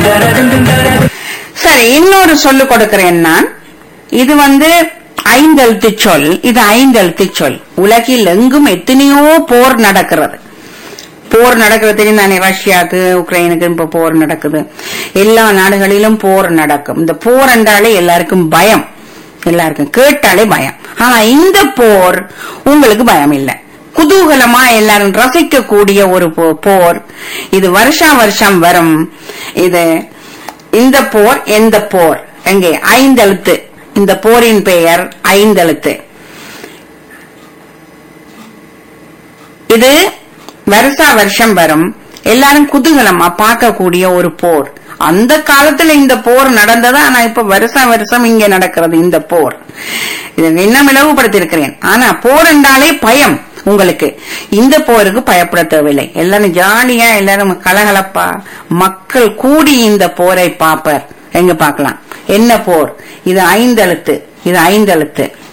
சரி இன்னொரு சொல்லு கொடுக்கிறேன் நான் இது வந்து ஐந்தெழுத்து சொல் இது ஐந்தெழுத்து சொல் உலகில் எங்கும் எத்தனையோ போர் நடக்கிறது போர் நடக்கிறது தெரியும் தானே ரஷ்யாவுக்கு உக்ரைனுக்கு இப்ப போர் நடக்குது எல்லா நாடுகளிலும் போர் நடக்கும் இந்த போர் என்றாலே எல்லாருக்கும் பயம் எல்லாருக்கும் கேட்டாலே பயம் ஆனா இந்த போர் உங்களுக்கு பயம் இல்லை குதூகலமா எல்லாரும் ரசிக்கக்கூடிய ஒரு போ- போர் இது வருஷா வருஷம் வரும் இது இந்த போர் எந்த போர் எங்கே ஐந்தெழுத்து இந்த போரின் பெயர் ஐந்தெழுத்து இது வருஷா வருஷம் வரும் எல்லாரும் குதூகலமா பார்க்கக்கூடிய ஒரு போர் அந்த காலத்துல இந்த போர் நடந்தது ஆனா இப்ப வருஷா வருஷம் இங்க நடக்கிறது இந்த போர் இதை இன்னும் இலவுபடுத்தியிருக்கிறேன் ஆனா போர் என்றாலே பயம் உங்களுக்கு இந்த போருக்கு பயப்பட தேவையில்லை எல்லாரும் ஜாலியா எல்லாரும் கலகலப்பா மக்கள் கூடி இந்த போரை பார்ப்பர் எங்க பார்க்கலாம் என்ன போர் இது ஐந்தெழுத்து இது ஐந்தெழுத்து